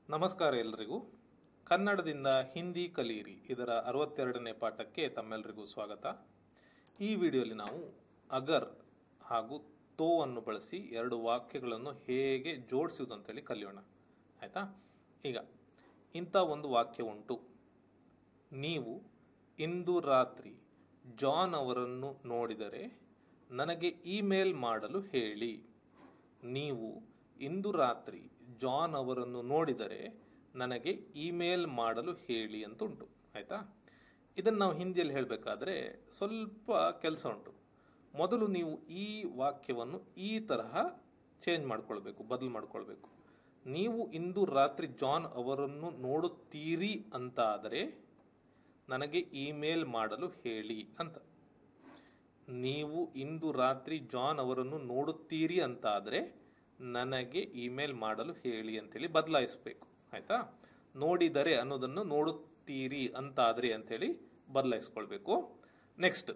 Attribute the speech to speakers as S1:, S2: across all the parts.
S1: ನಮಸ್ಕಾರ ಎಲ್ರಿಗೂ ಕನ್ನಡದಿಂದ ಹಿಂದಿ ಕಲಿಯಿರಿ ಇದರ ಅರವತ್ತೆರಡನೇ ಪಾಠಕ್ಕೆ ತಮ್ಮೆಲ್ಲರಿಗೂ ಸ್ವಾಗತ ಈ ವಿಡಿಯೋಲಿ ನಾವು ಅಗರ್ ಹಾಗೂ ತೋ ಅನ್ನು ಬಳಸಿ ಎರಡು ವಾಕ್ಯಗಳನ್ನು ಹೇಗೆ ಜೋಡಿಸುವುದು ಅಂತೇಳಿ ಕಲಿಯೋಣ ಆಯಿತಾ ಈಗ ಇಂಥ ಒಂದು ವಾಕ್ಯ ಉಂಟು ನೀವು ಇಂದು ರಾತ್ರಿ ಜಾನ್ ಅವರನ್ನು ನೋಡಿದರೆ ನನಗೆ ಇಮೇಲ್ ಮಾಡಲು ಹೇಳಿ ನೀವು ಇಂದು ರಾತ್ರಿ ಜಾನ್ ಅವರನ್ನು ನೋಡಿದರೆ ನನಗೆ ಇಮೇಲ್ ಮಾಡಲು ಹೇಳಿ ಅಂತ ಉಂಟು ಆಯಿತಾ ಇದನ್ನು ನಾವು ಹಿಂದಿಯಲ್ಲಿ ಹೇಳಬೇಕಾದ್ರೆ ಸ್ವಲ್ಪ ಕೆಲಸ ಉಂಟು ಮೊದಲು ನೀವು ಈ ವಾಕ್ಯವನ್ನು ಈ ತರಹ ಚೇಂಜ್ ಮಾಡ್ಕೊಳ್ಬೇಕು ಬದಲು ಮಾಡ್ಕೊಳ್ಬೇಕು ನೀವು ಇಂದು ರಾತ್ರಿ ಜಾನ್ ಅವರನ್ನು ನೋಡುತ್ತೀರಿ ಅಂತ ಆದರೆ ನನಗೆ ಇಮೇಲ್ ಮಾಡಲು ಹೇಳಿ ಅಂತ ನೀವು ಇಂದು ರಾತ್ರಿ ಜಾನ್ ಅವರನ್ನು ನೋಡುತ್ತೀರಿ ಅಂತ ಆದರೆ ನನಗೆ ಇಮೇಲ್ ಮಾಡಲು ಹೇಳಿ ಅಂತೇಳಿ ಬದಲಾಯಿಸಬೇಕು ಆಯಿತಾ ನೋಡಿದರೆ ಅನ್ನೋದನ್ನು ನೋಡುತ್ತೀರಿ ಅಂತಾದರೆ ಅಂತೇಳಿ ಬದಲಾಯಿಸ್ಕೊಳ್ಬೇಕು ನೆಕ್ಸ್ಟ್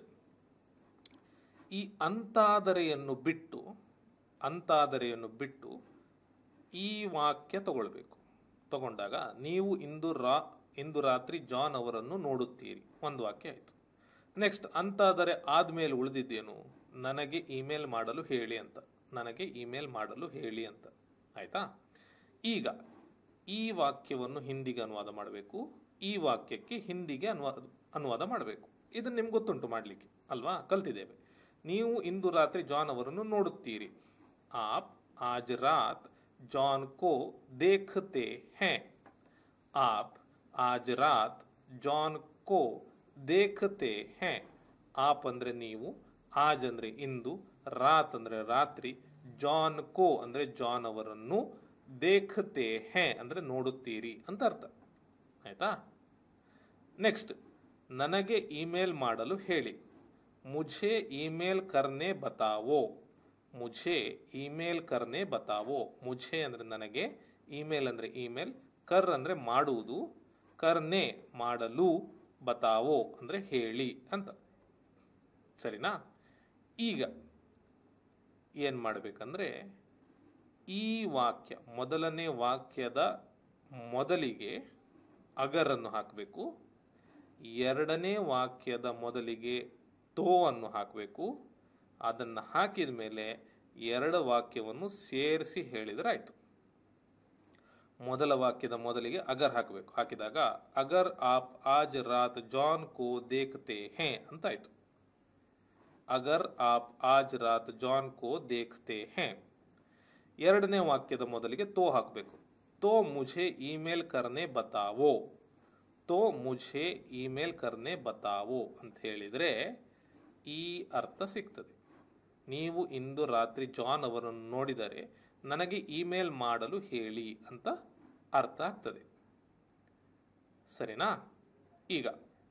S1: ಈ ಅಂತಾದರೆಯನ್ನು ಬಿಟ್ಟು ಅಂತಾದರೆಯನ್ನು ಬಿಟ್ಟು ಈ ವಾಕ್ಯ ತಗೊಳ್ಬೇಕು ತಗೊಂಡಾಗ ನೀವು ಇಂದು ರಾ ಇಂದು ರಾತ್ರಿ ಜಾನ್ ಅವರನ್ನು ನೋಡುತ್ತೀರಿ ಒಂದು ವಾಕ್ಯ ಆಯಿತು ನೆಕ್ಸ್ಟ್ ಅಂತಾದರೆ ಆದಮೇಲೆ ಉಳಿದಿದ್ದೇನು ನನಗೆ ಇಮೇಲ್ ಮಾಡಲು ಹೇಳಿ ಅಂತ ನನಗೆ ಇಮೇಲ್ ಮಾಡಲು ಹೇಳಿ ಅಂತ ಆಯಿತಾ ಈಗ ಈ ವಾಕ್ಯವನ್ನು ಹಿಂದಿಗೆ ಅನುವಾದ ಮಾಡಬೇಕು ಈ ವಾಕ್ಯಕ್ಕೆ ಹಿಂದಿಗೆ ಅನುವಾದ ಅನುವಾದ ಮಾಡಬೇಕು ಇದನ್ನು ನಿಮ್ಗೆ ಗೊತ್ತುಂಟು ಮಾಡಲಿಕ್ಕೆ ಅಲ್ವಾ ಕಲ್ತಿದ್ದೇವೆ ನೀವು ಇಂದು ರಾತ್ರಿ ಜಾನ್ ಅವರನ್ನು ನೋಡುತ್ತೀರಿ ಆಪ್ ಆಜ್ ರಾತ್ ಜಾನ್ ಕೋ ದೇಖತೆ ಹೇ ಆಪ್ ಆಜ್ ರಾತ್ ಜಾನ್ ಕೋ ದೇಖತೆ ಹೇ ಆಪ್ ಅಂದ್ರೆ ನೀವು ಆಜ್ ಅಂದ್ರೆ ಇಂದು ರಾತ್ ಅಂದ್ರೆ ರಾತ್ರಿ ಜಾನ್ ಕೋ ಅಂದ್ರೆ ಜಾನ್ ಅವರನ್ನು ದೇಖತೆ ಹೇ ಅಂದ್ರೆ ನೋಡುತ್ತೀರಿ ಅಂತ ಅರ್ಥ ಆಯ್ತಾ ನೆಕ್ಸ್ಟ್ ನನಗೆ ಇಮೇಲ್ ಮಾಡಲು ಹೇಳಿ ಮುझे ಇಮೇಲ್ ಕರ್ನೆ ಬತಾವೋ ಮುझे ಇಮೇಲ್ ಕರ್ನೆ ಬತಾವೋ ಮುझे ಅಂದ್ರೆ ನನಗೆ ಇಮೇಲ್ ಅಂದ್ರೆ ಇಮೇಲ್ ಕರ್ ಅಂದ್ರೆ ಮಾಡುವುದು ಕರ್ನೆ ಮಾಡಲು ಬತಾವೋ ಅಂದ್ರೆ ಹೇಳಿ ಅಂತ ಸರಿನಾ ಈಗ ಏನು ಮಾಡಬೇಕಂದ್ರೆ ಈ ವಾಕ್ಯ ಮೊದಲನೇ ವಾಕ್ಯದ ಮೊದಲಿಗೆ ಅಗರನ್ನು ಹಾಕಬೇಕು ಎರಡನೇ ವಾಕ್ಯದ ಮೊದಲಿಗೆ ತೋ ಅನ್ನು ಹಾಕಬೇಕು ಅದನ್ನು ಹಾಕಿದ ಮೇಲೆ ಎರಡು ವಾಕ್ಯವನ್ನು ಸೇರಿಸಿ ಹೇಳಿದರೆ ಆಯಿತು ಮೊದಲ ವಾಕ್ಯದ ಮೊದಲಿಗೆ ಅಗರ್ ಹಾಕಬೇಕು ಹಾಕಿದಾಗ ಅಗರ್ ಆಪ್ ಆಜ್ ರಾತ್ ಜಾನ್ ಕೋ ದೇಖ್ತೆ ಹೇ ಅಂತ ಆಯ್ತು ಅಗರ್ ಆಪ್ ಆಜ್ ರಾತ್ ಜಾನ್ ಕೋ ದೇಖ್ತೆ ಹೇ ಎರಡನೇ ವಾಕ್ಯದ ಮೊದಲಿಗೆ ತೋ ಹಾಕಬೇಕು ತೋ ಮುझे ಇಮೇಲ್ ಕರ್ನೆ ಬತಾವೋ ತೋ ಮುझे ಇಮೇಲ್ ಕರ್ನೆ ಬತಾವೋ ಅಂತ ಹೇಳಿದರೆ ಈ ಅರ್ಥ ಸಿಗ್ತದೆ ನೀವು ಇಂದು ರಾತ್ರಿ ಜಾನ್ ಅವರನ್ನು ನೋಡಿದರೆ ನನಗೆ ಇಮೇಲ್ ಮಾಡಲು ಹೇಳಿ ಅಂತ ಅರ್ಥ ಆಗ್ತದೆ ಸರಿನಾ ಈಗ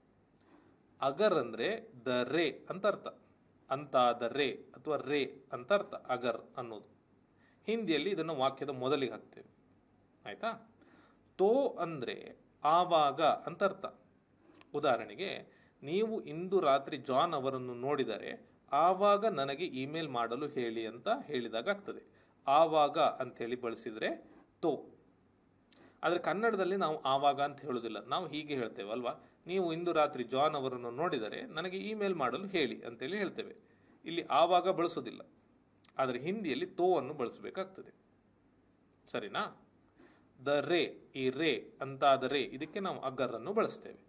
S1: ಅಗರ್ ಅಂದ್ರೆ ದ ರೇ ಅಂತ ಅರ್ಥ ಅಂತಾದ ರೇ ಅಥವಾ ರೇ ಅಂತ ಅರ್ಥ ಅಗರ್ ಅನ್ನೋದು ಹಿಂದಿಯಲ್ಲಿ ಇದನ್ನು ವಾಕ್ಯದ ಮೊದಲಿಗೆ ಹಾಕ್ತೇವೆ ಆಯ್ತಾ ತೋ ಅಂದ್ರೆ ಆವಾಗ ಅಂತ ಅರ್ಥ ಉದಾಹರಣೆಗೆ ನೀವು ಇಂದು ರಾತ್ರಿ ಜಾನ್ ಅವರನ್ನು ನೋಡಿದರೆ ಆವಾಗ ನನಗೆ ಇಮೇಲ್ ಮಾಡಲು ಹೇಳಿ ಅಂತ ಹೇಳಿದಾಗ ಆಗ್ತದೆ ಆವಾಗ ಅಂತ ಹೇಳಿ ಬಳಸಿದರೆ ತೋ ಆದರೆ ಕನ್ನಡದಲ್ಲಿ ನಾವು ಆವಾಗ ಅಂತ ಹೇಳೋದಿಲ್ಲ ನಾವು ಹೀಗೆ ಹೇಳ್ತೇವೆ ಅಲ್ವಾ ನೀವು ಇಂದು ರಾತ್ರಿ ಜಾನ್ ಅವರನ್ನು ನೋಡಿದರೆ ನನಗೆ ಇಮೇಲ್ ಮಾಡಲು ಹೇಳಿ ಅಂತೇಳಿ ಹೇಳ್ತೇವೆ ಇಲ್ಲಿ ಆವಾಗ ಬಳಸೋದಿಲ್ಲ ಆದರೆ ಹಿಂದಿಯಲ್ಲಿ ತೋ ಅನ್ನು ಬಳಸಬೇಕಾಗ್ತದೆ ಸರಿನಾ ದ ರೇ ಈ ರೇ ಅಂತಾದ ರೇ ಇದಕ್ಕೆ ನಾವು ಅಗರ್ ಅನ್ನು ಬಳಸ್ತೇವೆ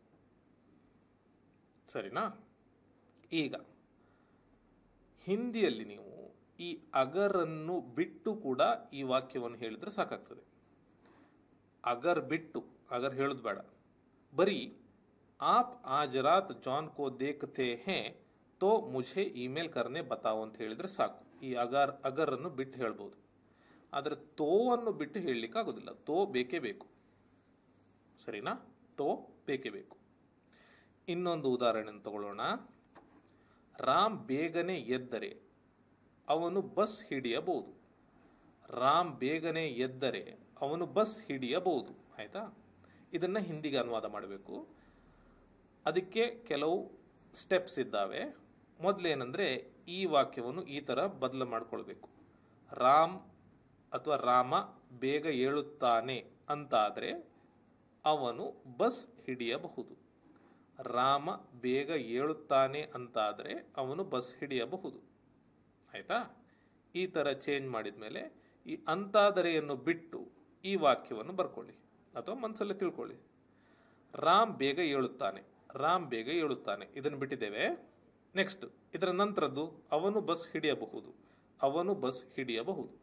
S1: ಸರಿನಾ ಈಗ ಹಿಂದಿಯಲ್ಲಿ ನೀವು ಈ ಅಗರನ್ನು ಬಿಟ್ಟು ಕೂಡ ಈ ವಾಕ್ಯವನ್ನು ಹೇಳಿದ್ರೆ ಸಾಕಾಗ್ತದೆ ಅಗರ್ ಬಿಟ್ಟು ಅಗರ್ ಹೇಳೋದು ಬೇಡ ಬರೀ ಆಪ್ ಆಜ್ ರಾತ್ ಜಾನ್ ಕೋ ದೇಖ್ತೆ ಹೇ ತೋ ಮುझे ಇಮೇಲ್ ಕರ್ನೆ ಬತಾವು ಅಂತ ಹೇಳಿದ್ರೆ ಸಾಕು ಈ ಅಗರ್ ಅಗರನ್ನು ಬಿಟ್ಟು ಹೇಳ್ಬೋದು ಆದರೆ ತೋ ಅನ್ನು ಬಿಟ್ಟು ಹೇಳಲಿಕ್ಕೆ ಆಗೋದಿಲ್ಲ ತೋ ಬೇಕೇ ಬೇಕು ಸರಿನಾ ತೋ ಬೇಕೇ ಬೇಕು ಇನ್ನೊಂದು ಉದಾಹರಣೆ ತಗೊಳ್ಳೋಣ ರಾಮ್ ಬೇಗನೆ ಎದ್ದರೆ ಅವನು ಬಸ್ ಹಿಡಿಯಬಹುದು ರಾಮ್ ಬೇಗನೆ ಎದ್ದರೆ ಅವನು ಬಸ್ ಹಿಡಿಯಬಹುದು ಆಯಿತಾ ಇದನ್ನು ಹಿಂದಿಗೆ ಅನುವಾದ ಮಾಡಬೇಕು ಅದಕ್ಕೆ ಕೆಲವು ಸ್ಟೆಪ್ಸ್ ಇದ್ದಾವೆ ಮೊದಲೇನೆಂದರೆ ಈ ವಾಕ್ಯವನ್ನು ಈ ಥರ ಬದಲು ಮಾಡಿಕೊಳ್ಬೇಕು ರಾಮ್ ಅಥವಾ ರಾಮ ಬೇಗ ಏಳುತ್ತಾನೆ ಅಂತಾದರೆ ಅವನು ಬಸ್ ಹಿಡಿಯಬಹುದು ರಾಮ ಬೇಗ ಏಳುತ್ತಾನೆ ಅಂತಾದರೆ ಅವನು ಬಸ್ ಹಿಡಿಯಬಹುದು ಆಯಿತಾ ಈ ಥರ ಚೇಂಜ್ ಮಾಡಿದ ಮೇಲೆ ಈ ಅಂತಾದರೆಯನ್ನು ಬಿಟ್ಟು ಈ ವಾಕ್ಯವನ್ನು ಬರ್ಕೊಳ್ಳಿ ಅಥವಾ ಮನಸ್ಸಲ್ಲೇ ತಿಳ್ಕೊಳ್ಳಿ ರಾಮ್ ಬೇಗ ಏಳುತ್ತಾನೆ ರಾಮ್ ಬೇಗ ಏಳುತ್ತಾನೆ ಇದನ್ನು ಬಿಟ್ಟಿದ್ದೇವೆ ನೆಕ್ಸ್ಟ್ ಇದರ ನಂತರದ್ದು ಅವನು ಬಸ್ ಹಿಡಿಯಬಹುದು ಅವನು ಬಸ್ ಹಿಡಿಯಬಹುದು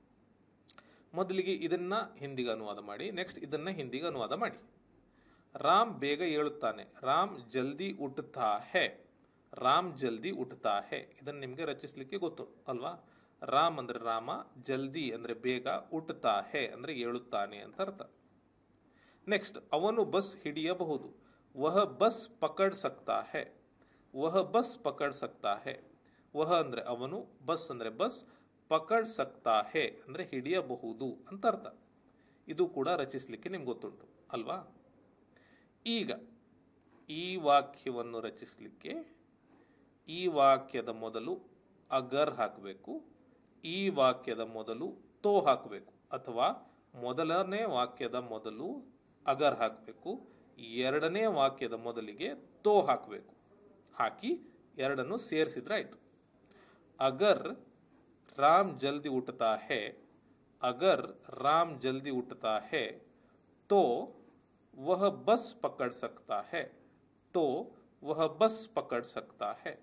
S1: ಮೊದಲಿಗೆ ಇದನ್ನ ಹಿಂದಿಗೆ ಅನುವಾದ ಮಾಡಿ ನೆಕ್ಸ್ಟ್ ಇದನ್ನ ಹಿಂದಿಗೆ ಅನುವಾದ ಮಾಡಿ ರಾಮ್ ಬೇಗ ಏಳುತ್ತಾನೆ ರಾಮ್ ಜಲ್ದಿ ಉಟ್ತಾ ಹೇ ರಾಮ್ ಜಲ್ದಿ ಉಟ್ತಾ ಹೇ ಇದನ್ನು ನಿಮಗೆ ರಚಿಸಲಿಕ್ಕೆ ಗೊತ್ತು ಅಲ್ವಾ ರಾಮ್ ಅಂದ್ರೆ ರಾಮ ಜಲ್ದಿ ಅಂದ್ರೆ ಬೇಗ ಉಟ್ತಾ ಹೇ ಅಂದ್ರೆ ಏಳುತ್ತಾನೆ ಅಂತ ಅರ್ಥ ನೆಕ್ಸ್ಟ್ ಅವನು ಬಸ್ ಹಿಡಿಯಬಹುದು ವಹ ಬಸ್ ಪಕಡ್ ಸಕ್ತಾ ಹೇ ವಹ ಬಸ್ ಪಕಡ್ ಸಕ್ತಾ ಹೇ ವಹ ಅಂದ್ರೆ ಅವನು ಬಸ್ ಅಂದ್ರೆ ಬಸ್ ಪಕಡ್ ಸಕ್ತಾ ಹೇ ಅಂದ್ರೆ ಹಿಡಿಯಬಹುದು ಅಂತ ಅರ್ಥ ಇದು ಕೂಡ ರಚಿಸಲಿಕ್ಕೆ ನಿಮ್ಗೆ ಗೊತ್ತುಂಟು ಅಲ್ವಾ ಈಗ ಈ ವಾಕ್ಯವನ್ನು ರಚಿಸಲಿಕ್ಕೆ ಈ ವಾಕ್ಯದ ಮೊದಲು ಅಗರ್ ಹಾಕಬೇಕು ಈ ವಾಕ್ಯದ ಮೊದಲು ತೋ ಹಾಕಬೇಕು ಅಥವಾ ಮೊದಲನೇ ವಾಕ್ಯದ ಮೊದಲು ಅಗರ್ ಹಾಕಬೇಕು ಎರಡನೇ ವಾಕ್ಯದ ಮೊದಲಿಗೆ ತೋ ಹಾಕಬೇಕು ಹಾಕಿ ಎರಡನ್ನು ಸೇರಿಸಿದ್ರೆ ಆಯ್ತು ಅಗರ್ ರಾಮ್ ಜಲ್ದಿ ಉಟ್ತಾ ಹೇ ಅಗರ್ ರಾಮ್ ಜಲ್ದಿ ಉಟ್ತಾ ಹೇ तो वह बस पकड़ सकता है तो वह बस पकड़ सकता है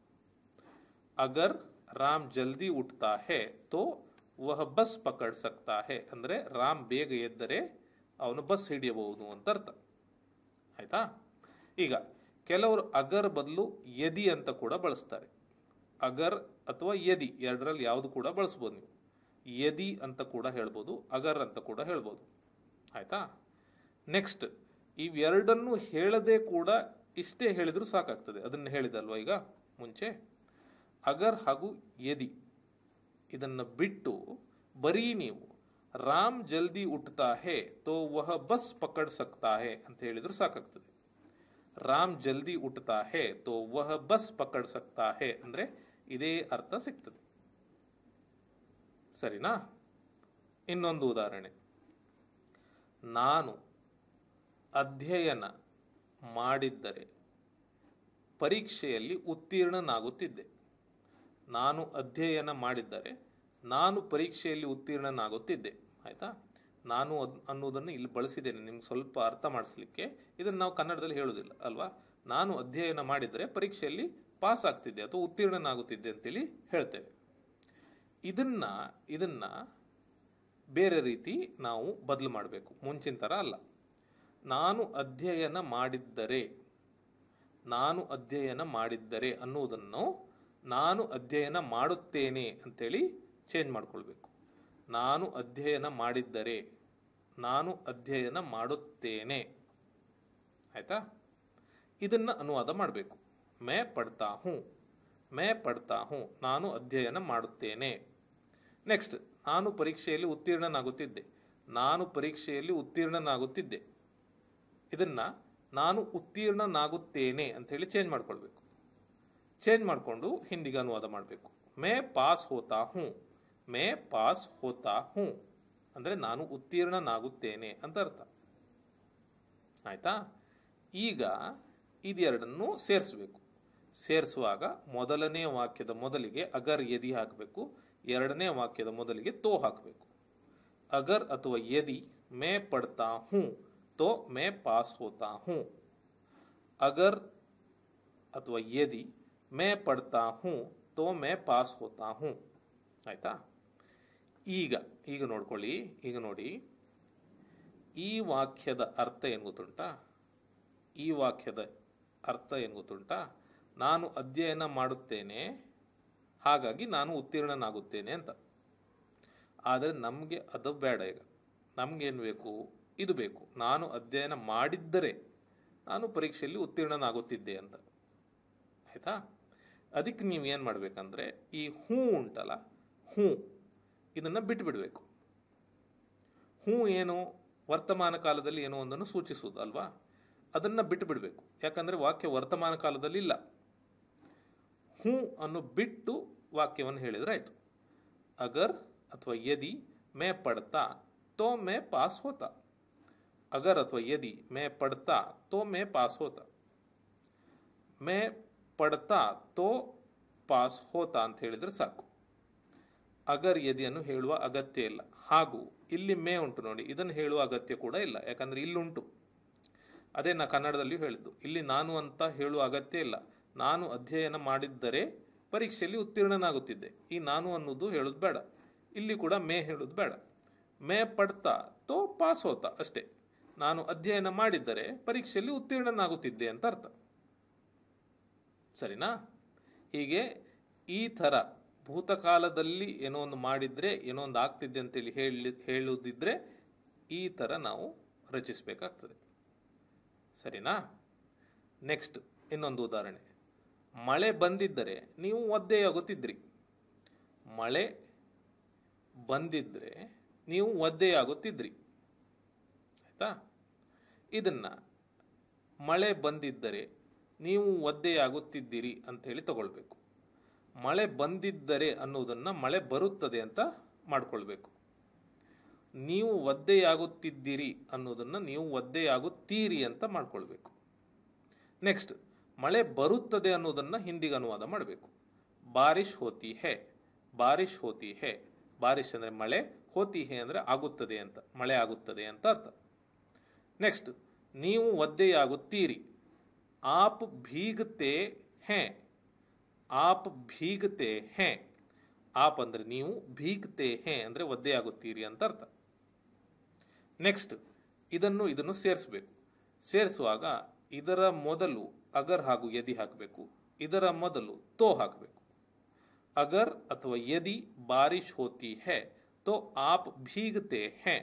S1: अगर राम जल्दी उठता है तो वह ಬಸ್ ಪಕಡ್ ಸಕ್ತಾ ಹೇ ಅಂದರೆ ರಾಮ್ ಬೇಗ ಎದ್ದರೆ ಅವನು ಬಸ್ ಹಿಡಿಯಬಹುದು ಅಂತ ಅರ್ಥ ಆಯ್ತಾ ಈಗ ಕೆಲವರು ಅಗರ್ ಬದಲು ಯದಿ ಅಂತ ಕೂಡ ಬಳಸ್ತಾರೆ ಅಗರ್ ಅಥವಾ ಯದಿ ಎರಡರಲ್ಲಿ ಯಾವುದು ಕೂಡ ಬಳಸ್ಬೋದು ನೀವು ಯದಿ ಅಂತ ಕೂಡ ಹೇಳ್ಬೋದು ಅಗರ್ ಅಂತ ಕೂಡ ಹೇಳ್ಬೋದು ಆಯ್ತಾ ನೆಕ್ಸ್ಟ್ ಇವೆರಡನ್ನು ಹೇಳದೆ ಕೂಡ ಇಷ್ಟೇ ಹೇಳಿದರೂ ಸಾಕಾಗ್ತದೆ ಅದನ್ನು ಹೇಳಿದಲ್ವ ಈಗ ಮುಂಚೆ ಅಗರ್ ಹಾಗೂ ಯದಿ ಇದನ್ನು ಬಿಟ್ಟು ಬರೀ ನೀವು ರಾಮ್ ಜಲ್ದಿ ಉಟ್ತಾ ಹೇ ತೋ ವಹ ಬಸ್ ಪಕಡ್ ಸಕ್ತಾ ಹೇ ಅಂತ ಹೇಳಿದ್ರು ಸಾಕಾಗ್ತದೆ ರಾಮ್ ಜಲ್ದಿ ಉಟ್ತಾ ಹೇ ತೋ ವಹ ಬಸ್ ಪಕಡ್ ಸಕ್ತಾ ಹೇ ಅಂದ್ರೆ ಇದೇ ಅರ್ಥ ಸಿಗ್ತದೆ ಸರಿನಾ ಇನ್ನೊಂದು ಉದಾಹರಣೆ ನಾನು ಅಧ್ಯಯನ ಮಾಡಿದ್ದರೆ ಪರೀಕ್ಷೆಯಲ್ಲಿ ಉತ್ತೀರ್ಣನಾಗುತ್ತಿದ್ದೆ ನಾನು ಅಧ್ಯಯನ ಮಾಡಿದ್ದರೆ ನಾನು ಪರೀಕ್ಷೆಯಲ್ಲಿ ಉತ್ತೀರ್ಣನಾಗುತ್ತಿದ್ದೆ ಆಯಿತಾ ನಾನು ಅದ್ ಅನ್ನೋದನ್ನು ಇಲ್ಲಿ ಬಳಸಿದ್ದೇನೆ ನಿಮ್ಗೆ ಸ್ವಲ್ಪ ಅರ್ಥ ಮಾಡಿಸ್ಲಿಕ್ಕೆ ಇದನ್ನು ನಾವು ಕನ್ನಡದಲ್ಲಿ ಹೇಳೋದಿಲ್ಲ ಅಲ್ವಾ ನಾನು ಅಧ್ಯಯನ ಮಾಡಿದರೆ ಪರೀಕ್ಷೆಯಲ್ಲಿ ಪಾಸ್ ಆಗ್ತಿದ್ದೆ ಅಥವಾ ಉತ್ತೀರ್ಣನಾಗುತ್ತಿದ್ದೆ ಅಂತೇಳಿ ಹೇಳ್ತೇವೆ ಇದನ್ನ ಇದನ್ನ ಬೇರೆ ರೀತಿ ನಾವು ಬದಲು ಮಾಡಬೇಕು ಮುಂಚಿನ ಥರ ಅಲ್ಲ ನಾನು ಅಧ್ಯಯನ ಮಾಡಿದ್ದರೆ ನಾನು ಅಧ್ಯಯನ ಮಾಡಿದ್ದರೆ ಅನ್ನುವುದನ್ನು ನಾನು ಅಧ್ಯಯನ ಮಾಡುತ್ತೇನೆ ಅಂತೇಳಿ ಚೇಂಜ್ ಮಾಡ್ಕೊಳ್ಬೇಕು ನಾನು ಅಧ್ಯಯನ ಮಾಡಿದ್ದರೆ ನಾನು ಅಧ್ಯಯನ ಮಾಡುತ್ತೇನೆ ಆಯ್ತಾ ಇದನ್ನ ಅನುವಾದ ಮಾಡಬೇಕು ಮೇ ಪಡ್ತಾ ಹೂँ ಮೇ ಪಡ್ತಾ ಹೂँ ನಾನು ಅಧ್ಯಯನ ಮಾಡುತ್ತೇನೆ ನೆಕ್ಸ್ಟ್ ನಾನು ಪರೀಕ್ಷೆಯಲ್ಲಿ ಉತ್ತೀರ್ಣನಾಗುತ್ತಿದ್ದೆ ನಾನು ಪರೀಕ್ಷೆಯಲ್ಲಿ ಉತ್ತೀರ್ಣನಾಗುತ್ತಿದ್ದೆ ಇದನ್ನ ನಾನು ಉತ್ತೀರ್ಣನಾಗುತ್ತೇನೆ ಅಂತ ಹೇಳಿ ಚೇಂಜ್ ಮಾಡ್ಕೊಳ್ಬೇಕು ಚೇಂಜ್ ಮಾಡಿಕೊಂಡು ಹಿಂದಿಗೆ ಅನುವಾದ ಮಾಡಬೇಕು ಮೇ ಪಾಸ್ ಹೋತಾ ಹೂँ ಮೇ ಪಾಸ್ ಹೋತಾ ಹೂँ ಅಂದರೆ ನಾನು ಉತ್ತೀರ್ಣನಾಗುತ್ತೇನೆ ಅಂತ ಅರ್ಥ ಆಯ್ತಾ ಈಗ ಇದೆರಡನ್ನು ಸೇರಿಸಬೇಕು ಸೇರಿಸುವಾಗ ಮೊದಲನೇ ವಾಕ್ಯದ ಮೊದಲಿಗೆ ಅಗರ್ ಯದಿ ಹಾಕಬೇಕು ಎರಡನೇ ವಾಕ್ಯದ ಮೊದಲಿಗೆ ತೋ ಹಾಕಬೇಕು ಅಗರ್ ಅಥವಾ ಯದಿ ಮೇ ಪಡ್ತಾ ಹೂँ तो मैं पास होता हूँ अगर ಅಥವಾ ಯದಿ ಮೇ ಪಡ್ತಾ ಹೂँ तो मैं ಪಾಸ್ ಹೋತಾ ಹೂँ ಆಯ್ತಾ ಈಗ ಈಗ ನೋಡ್ಕೊಳ್ಳಿ ಈಗ ನೋಡಿ ಈ ವಾಕ್ಯದ ಅರ್ಥ ಏನು ಗೊತ್ತುಂಟಾ ಈ ವಾಕ್ಯದ ಅರ್ಥ ಏನು ಗೊತ್ತುಂಟಾ ನಾನು ಅಧ್ಯಯನ ಮಾಡುತ್ತೇನೆ ಹಾಗಾಗಿ ನಾನು ಉತ್ತೀರ್ಣನಾಗುತ್ತೇನೆ ಅಂತ ಆದರೆ ನಮಗೆ ಅದು ಬೇಡ ಈಗ ನಮಗೇನು ಬೇಕು ಇದು ಬೇಕು ನಾನು ಅಧ್ಯಯನ ಮಾಡಿದ್ದರೆ ನಾನು ಪರೀಕ್ಷೆಯಲ್ಲಿ ಉತ್ತೀರ್ಣನಾಗುತ್ತಿದ್ದೆ ಅಂತ ಆಯಿತಾ ಅದಕ್ಕೆ ನೀವು ಏನು ಮಾಡಬೇಕಂದ್ರೆ ಈ ಹೂ ಉಂಟಲ್ಲ ಹೂ ಇದನ್ನು ಬಿಟ್ಟುಬಿಡಬೇಕು ಹೂ ಏನು ವರ್ತಮಾನ ಕಾಲದಲ್ಲಿ ಏನೋ ಒಂದನ್ನು ಸೂಚಿಸುವುದು ಅಲ್ವಾ ಅದನ್ನು ಬಿಟ್ಟು ಬಿಡಬೇಕು ಯಾಕಂದರೆ ವಾಕ್ಯ ವರ್ತಮಾನ ಕಾಲದಲ್ಲಿ ಇಲ್ಲ ಹೂ ಅನ್ನು ಬಿಟ್ಟು ವಾಕ್ಯವನ್ನು ಹೇಳಿದರೆ ಆಯಿತು ಅಗರ್ ಅಥವಾ ಯದಿ ಮೇ ಪಡ್ತಾ ತೋ ಮೇ ಪಾಸ್ ಹೋತಾ ಅಗರ್ ಅಥವಾ ಯದಿ ಮೇ ಪಡ್ತಾ ತೋ ಮೇ ಪಾಸ್ ಹೋತ ಮೇ ಪಡ್ತಾ ತೋ ಪಾಸ್ ಹೋತ ಅಂತ ಹೇಳಿದ್ರೆ ಸಾಕು ಅಗರ್ ಯದಿಯನ್ನು ಹೇಳುವ ಅಗತ್ಯ ಇಲ್ಲ ಹಾಗೂ ಇಲ್ಲಿ ಮೇ ಉಂಟು ನೋಡಿ ಇದನ್ನು ಹೇಳುವ ಅಗತ್ಯ ಕೂಡ ಇಲ್ಲ ಯಾಕಂದ್ರೆ ಇಲ್ಲುಂಟು ಅದೇ ನಾ ಕನ್ನಡದಲ್ಲಿಯೂ ಹೇಳಿದ್ದು ಇಲ್ಲಿ ನಾನು ಅಂತ ಹೇಳುವ ಅಗತ್ಯ ಇಲ್ಲ ನಾನು ಅಧ್ಯಯನ ಮಾಡಿದ್ದರೆ ಪರೀಕ್ಷೆಯಲ್ಲಿ ಉತ್ತೀರ್ಣನಾಗುತ್ತಿದ್ದೆ ಈ ನಾನು ಅನ್ನೋದು ಹೇಳೋದು ಬೇಡ ಇಲ್ಲಿ ಕೂಡ ಮೇ ಹೇಳೋದು ಬೇಡ ಮೇ ಪಡ್ತಾ ತೋ ಪಾಸ್ ಹೋತ ಅಷ್ಟೇ ನಾನು ಅಧ್ಯಯನ ಮಾಡಿದ್ದರೆ ಪರೀಕ್ಷೆಯಲ್ಲಿ ಉತ್ತೀರ್ಣನಾಗುತ್ತಿದ್ದೆ ಅಂತ ಅರ್ಥ ಸರಿನಾ ಹೀಗೆ ಈ ಥರ ಭೂತಕಾಲದಲ್ಲಿ ಏನೋ ಒಂದು ಮಾಡಿದ್ರೆ ಏನೋ ಒಂದು ಆಗ್ತಿದ್ದೆ ಅಂತೇಳಿ ಹೇಳಿ ಹೇಳುವುದಿದ್ರೆ ಈ ಥರ ನಾವು ರಚಿಸಬೇಕಾಗ್ತದೆ ಸರಿನಾ ನೆಕ್ಸ್ಟ್ ಇನ್ನೊಂದು ಉದಾಹರಣೆ ಮಳೆ ಬಂದಿದ್ದರೆ ನೀವು ಒದ್ದೆಯಾಗುತ್ತಿದ್ರಿ ಮಳೆ ಬಂದಿದ್ದರೆ ನೀವು ಒದ್ದೆಯಾಗುತ್ತಿದ್ರಿ ಆಯ್ತಾ ಇದನ್ನ ಮಳೆ ಬಂದಿದ್ದರೆ ನೀವು ಒದ್ದೆಯಾಗುತ್ತಿದ್ದೀರಿ ಅಂತ ಹೇಳಿ ತಗೊಳ್ಬೇಕು ಮಳೆ ಬಂದಿದ್ದರೆ ಅನ್ನೋದನ್ನ ಮಳೆ ಬರುತ್ತದೆ ಅಂತ ಮಾಡ್ಕೊಳ್ಬೇಕು ನೀವು ಒದ್ದೆಯಾಗುತ್ತಿದ್ದೀರಿ ಅನ್ನೋದನ್ನ ನೀವು ಒದ್ದೆಯಾಗುತ್ತೀರಿ ಅಂತ ಮಾಡ್ಕೊಳ್ಬೇಕು ನೆಕ್ಸ್ಟ್ ಮಳೆ ಬರುತ್ತದೆ ಅನ್ನೋದನ್ನ ಹಿಂದಿಗೆ ಅನುವಾದ ಮಾಡಬೇಕು ಬಾರಿಶ್ ಹೋತಿ ಹೇ ಬಾರಿಶ್ ಹೋತಿ ಹೇ ಬಾರಿಶ್ ಅಂದರೆ ಮಳೆ ಹೋತಿ ಹೇ ಅಂದರೆ ಆಗುತ್ತದೆ ಅಂತ ಮಳೆ ಆಗುತ್ತದೆ ಅಂತ ಅರ್ಥ ನೆಕ್ಸ್ಟ್ ನೀವು ಒದ್ದೆಯಾಗುತ್ತೀರಿ ಆಪ್ ಭೀಗತೆ ಹೇ ಆಪ್ ಭೀಗತೆ ಹೇ ಆಪ್ ಅಂದರೆ ನೀವು ಭೀಗತೆ ಹೇ ಅಂದರೆ ಒದ್ದೆಯಾಗುತ್ತೀರಿ ಅಂತ ಅರ್ಥ ನೆಕ್ಸ್ಟ್ ಇದನ್ನು ಇದನ್ನು ಸೇರಿಸಬೇಕು ಸೇರಿಸುವಾಗ ಇದರ ಮೊದಲು ಅಗರ್ ಹಾಗೂ ಯದಿ ಹಾಕಬೇಕು ಇದರ ಮೊದಲು ತೋ ಹಾಕಬೇಕು ಅಗರ್ ಅಥವಾ ಯದಿ ಬಾರಿಶ್ ಹೋತಿ ಹೇ ತೋ ಆಪ್ ಭೀಗತೆ ಹೇ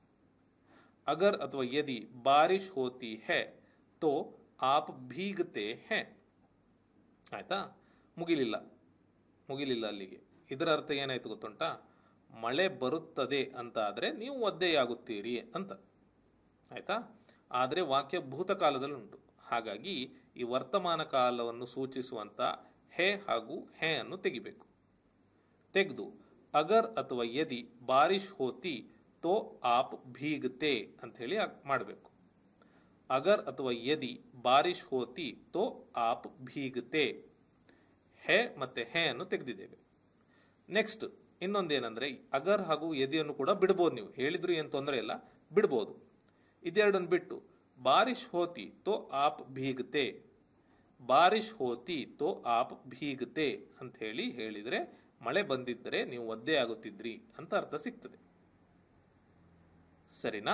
S1: ಅಗರ್ ಅಥವಾ ಯದಿ ಬಾರಿಶ್ ಹೋತಿ ಹೇ ತೋ ಆಪ್ ಭೀಗತೆ ಹೇ ಆಯ್ತಾ ಮುಗಿಲಿಲ್ಲ ಮುಗಿಲಿಲ್ಲ ಅಲ್ಲಿಗೆ ಇದರ ಅರ್ಥ ಏನಾಯ್ತು ಗೊತ್ತುಂಟಾ ಮಳೆ ಬರುತ್ತದೆ ಅಂತ ಆದರೆ ನೀವು ಒದ್ದೆಯಾಗುತ್ತೀರಿ ಅಂತ ಆಯ್ತಾ ಆದರೆ ವಾಕ್ಯ ಭೂತಕಾಲದಲ್ಲಿ ಉಂಟು ಹಾಗಾಗಿ ಈ ವರ್ತಮಾನ ಕಾಲವನ್ನು ಸೂಚಿಸುವಂತ ಹೇ ಹಾಗೂ ಹೇ ಅನ್ನು ತೆಗಿಬೇಕು ತೆಗೆದು ಅಗರ್ ಅಥವಾ ಯದಿ ಬಾರಿಶ್ ಹೋತಿ ತೋ ಆಪ್ ಭೀಗತೆ ಅಂತ ಹೇಳಿ ಮಾಡಬೇಕು ಅಗರ್ ಅಥವಾ ಯದಿ ಬಾರಿಶ್ ಹೋತಿ ತೋ ಆಪ್ ಭೀಗತೆ ಹೇ ಮತ್ತೆ ಹೇ ಅನ್ನು ತೆಗೆದಿದ್ದೇವೆ ನೆಕ್ಸ್ಟ್ ಇನ್ನೊಂದೇನೆಂದ್ರೆ ಅಗರ್ ಹಾಗೂ ಯದಿಯನ್ನು ಕೂಡ ಬಿಡ್ಬೋದು ನೀವು ಹೇಳಿದ್ರು ಏನು ತೊಂದರೆ ಇಲ್ಲ ಬಿಡ್ಬೋದು ಇದೆರಡನ್ನು ಬಿಟ್ಟು ಬಾರಿಶ್ ಹೋತಿ ತೋ ಆಪ್ ಭೀಗತೆ ಬಾರಿಶ್ ಹೋತಿ ತೋ ಆಪ್ ಭೀಗತೆ ಅಂತ ಹೇಳಿ ಹೇಳಿದ್ರೆ ಮಳೆ ಬಂದಿದ್ದರೆ ನೀವು ಒದ್ದೆ ಆಗುತ್ತಿದ್ರಿ ಅಂತ ಅರ್ಥ ಸಿಗ್ತದೆ ಸರಿನಾ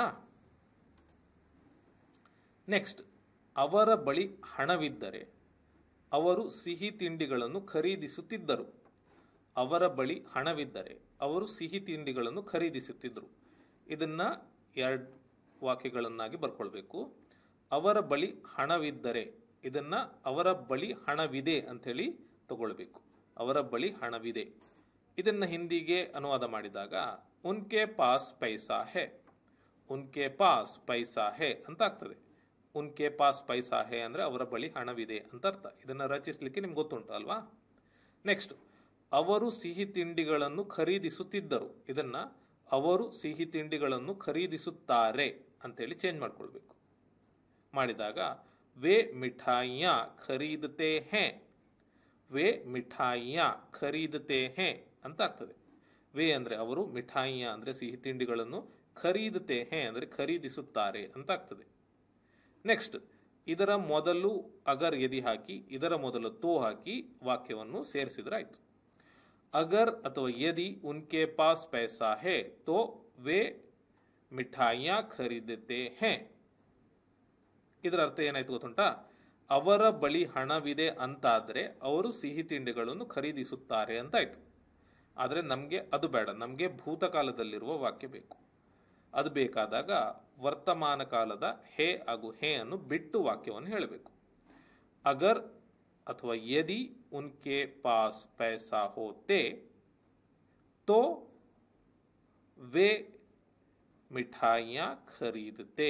S1: ನೆಕ್ಸ್ಟ್ ಅವರ ಬಳಿ ಹಣವಿದ್ದರೆ ಅವರು ಸಿಹಿ ತಿಂಡಿಗಳನ್ನು ಖರೀದಿಸುತ್ತಿದ್ದರು ಅವರ ಬಳಿ ಹಣವಿದ್ದರೆ ಅವರು ಸಿಹಿ ತಿಂಡಿಗಳನ್ನು ಖರೀದಿಸುತ್ತಿದ್ದರು ಇದನ್ನ ಎರಡು ವಾಕ್ಯಗಳನ್ನಾಗಿ ಬರ್ಕೊಳ್ಬೇಕು ಅವರ ಬಳಿ ಹಣವಿದ್ದರೆ ಇದನ್ನ ಅವರ ಬಳಿ ಹಣವಿದೆ ಅಂಥೇಳಿ ತಗೊಳ್ಬೇಕು ಅವರ ಬಳಿ ಹಣವಿದೆ ಇದನ್ನ ಹಿಂದಿಗೆ ಅನುವಾದ ಮಾಡಿದಾಗ ಉನ್ಕೆ ಪಾಸ್ ಪೈಸಾ ಹೇ ಉನ್ಕೆ ಪಾಸ್ ಪೈಸಾ ಹೇ ಅಂತ ಆಗ್ತದೆ ಉನ್ಕೆ ಪಾಸ್ ಪೈಸಾ ಹೇ ಅಂದರೆ ಅವರ ಬಳಿ ಹಣವಿದೆ ಅಂತ ಅರ್ಥ ಇದನ್ನು ರಚಿಸಲಿಕ್ಕೆ ನಿಮ್ಗೆ ಗೊತ್ತುಂಟು ಅಲ್ವಾ ನೆಕ್ಸ್ಟ್ ಅವರು ಸಿಹಿ ತಿಂಡಿಗಳನ್ನು ಖರೀದಿಸುತ್ತಿದ್ದರು ಇದನ್ನ ಅವರು ಸಿಹಿ ತಿಂಡಿಗಳನ್ನು ಖರೀದಿಸುತ್ತಾರೆ ಅಂತೇಳಿ ಚೇಂಜ್ ಮಾಡ್ಕೊಳ್ಬೇಕು ಮಾಡಿದಾಗ ವೇ ಮಿಠಾಯಿಯ ಖರೀದತೆ ಹೇ ವೇ ಮಿಠಾಯಿಯ ಖರೀದತೆ ಹೇ ಅಂತ ಆಗ್ತದೆ ವೇ ಅಂದರೆ ಅವರು ಮಿಠಾಯಿಯ ಅಂದರೆ ಸಿಹಿ ತಿಂಡಿಗಳನ್ನು ಖರೀದತೆ ಹೇ ಅಂದರೆ ಖರೀದಿಸುತ್ತಾರೆ ಅಂತ ಆಗ್ತದೆ ನೆಕ್ಸ್ಟ್ ಇದರ ಮೊದಲು ಅಗರ್ ಯದಿ ಹಾಕಿ ಇದರ ಮೊದಲು ತೋ ಹಾಕಿ ವಾಕ್ಯವನ್ನು ಸೇರಿಸಿದ್ರೆ ಆಯ್ತು ಅಗರ್ ಅಥವಾ ಯದಿ ಉನ್ಕೆ ಪಾಸ್ ಪೈಸಾ ಹೇ ತೋ ವೇ ಮಿಠಾಯಿಯ ಖರೀದತೆ ಹೇ ಇದರ ಅರ್ಥ ಏನಾಯ್ತು ಗೊತ್ತುಂಟಾ ಅವರ ಬಳಿ ಹಣವಿದೆ ಅಂತಾದರೆ ಅವರು ಸಿಹಿ ತಿಂಡಿಗಳನ್ನು ಖರೀದಿಸುತ್ತಾರೆ ಅಂತಾಯ್ತು ಆದರೆ ನಮಗೆ ಅದು ಬೇಡ ನಮಗೆ ಭೂತಕಾಲದಲ್ಲಿರುವ ವಾಕ್ಯ ಬೇಕು ಅದು ಬೇಕಾದಾಗ ವರ್ತಮಾನ ಕಾಲದ ಹೇ ಹಾಗೂ ಹೇ ಅನ್ನು ಬಿಟ್ಟು ವಾಕ್ಯವನ್ನು ಹೇಳಬೇಕು ಅಗರ್ ಅಥವಾ ಯದಿ ಉನ್ಕೆ ಪಾಸ್ ಪೈಸಾ ಹೋತೆ ತೋ वे मिठाइयाँ खरीदते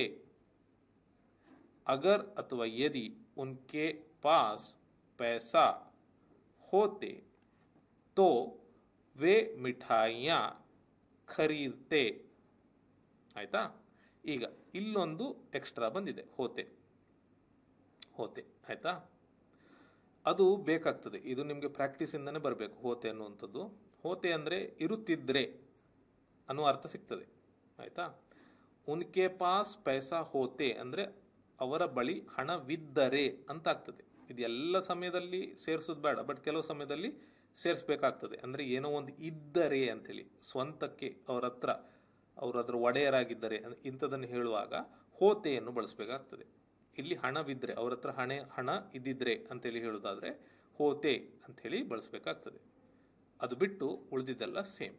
S1: अगर अथवा यदि उनके पास पैसा होते तो वे मिठाइयाँ ಖರೀದತೆ ಆಯ್ತಾ ಈಗ ಇಲ್ಲೊಂದು ಎಕ್ಸ್ಟ್ರಾ ಬಂದಿದೆ ಹೋತೆ ಹೋತೆ ಆಯ್ತಾ ಅದು ಬೇಕಾಗ್ತದೆ ಇದು ನಿಮಗೆ ಪ್ರಾಕ್ಟೀಸಿಂದನೇ ಬರಬೇಕು ಹೋತೆ ಅನ್ನುವಂಥದ್ದು ಹೋತೆ ಅಂದರೆ ಇರುತ್ತಿದ್ರೆ ಅನ್ನುವ ಅರ್ಥ ಸಿಗ್ತದೆ ಆಯ್ತಾ ಉನ್ಕೆ ಪಾಸ್ ಪೈಸಾ ಹೋತೆ ಅಂದರೆ ಅವರ ಬಳಿ ಹಣವಿದ್ದರೆ ಅಂತ ಆಗ್ತದೆ ಇದು ಎಲ್ಲ ಸಮಯದಲ್ಲಿ ಸೇರಿಸೋದು ಬೇಡ ಬಟ್ ಕೆಲವು ಸಮಯದಲ್ಲಿ ಸೇರಿಸ್ಬೇಕಾಗ್ತದೆ ಅಂದರೆ ಏನೋ ಒಂದು ಇದ್ದರೆ ಅಂಥೇಳಿ ಸ್ವಂತಕ್ಕೆ ಅವರ ಹತ್ರ ಅವರು ಅದರ ಒಡೆಯರಾಗಿದ್ದರೆ ಅನ್- ಇಂಥದ್ದನ್ನು ಹೇಳುವಾಗ ಹೋತೆಯನ್ನು ಬಳಸಬೇಕಾಗ್ತದೆ ಇಲ್ಲಿ ಹಣವಿದ್ದರೆ ಅವ್ರ ಹತ್ರ ಹಣ ಹಣ ಇದ್ದಿದ್ರೆ ಅಂತೇಳಿ ಹೇಳೋದಾದ್ರೆ ಹೋತೆ ಅಂಥೇಳಿ ಬಳಸಬೇಕಾಗ್ತದೆ ಅದು ಬಿಟ್ಟು ಉಳಿದಿದ್ದೆಲ್ಲ ಸೇಮ್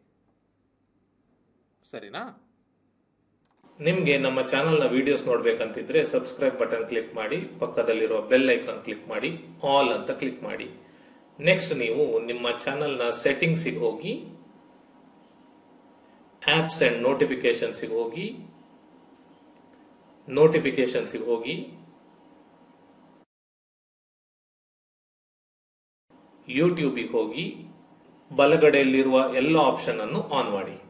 S1: ಸರಿನಾ ನಿಮಗೆ ನಮ್ಮ ಚಾನಲ್ನ ವಿಡಿಯೋಸ್ ನೋಡ್ಬೇಕಂತಿದ್ರೆ ಸಬ್ಸ್ಕ್ರೈಬ್ ಬಟನ್ ಕ್ಲಿಕ್ ಮಾಡಿ ಪಕ್ಕದಲ್ಲಿರುವ ಬೆಲ್ ಐಕಾನ್ ಕ್ಲಿಕ್ ಮಾಡಿ ಆಲ್ ಅಂತ ಕ್ಲಿಕ್ ಮಾಡಿ ನೆಕ್ಸ್ಟ್ ನೀವು ನಿಮ್ಮ ಚಾನಲ್ನ ಸೆಟ್ಟಿಂಗ್ಸಿಗೆ ಹೋಗಿ ಆಪ್ಸ್ ಅಂಡ್ ನೋಟಿಫಿಕೇಶನ್ಸಿಗೆ ಹೋಗಿ ನೋಟಿಫಿಕೇಶನ್ಸಿಗೆ ಹೋಗಿ ಯೂಟ್ಯೂಬಿಗೆ ಹೋಗಿ ಬಲಗಡೆಯಲ್ಲಿರುವ ಎಲ್ಲ ಆಪ್ಷನ್ ಅನ್ನು ಆನ್ ಮಾಡಿ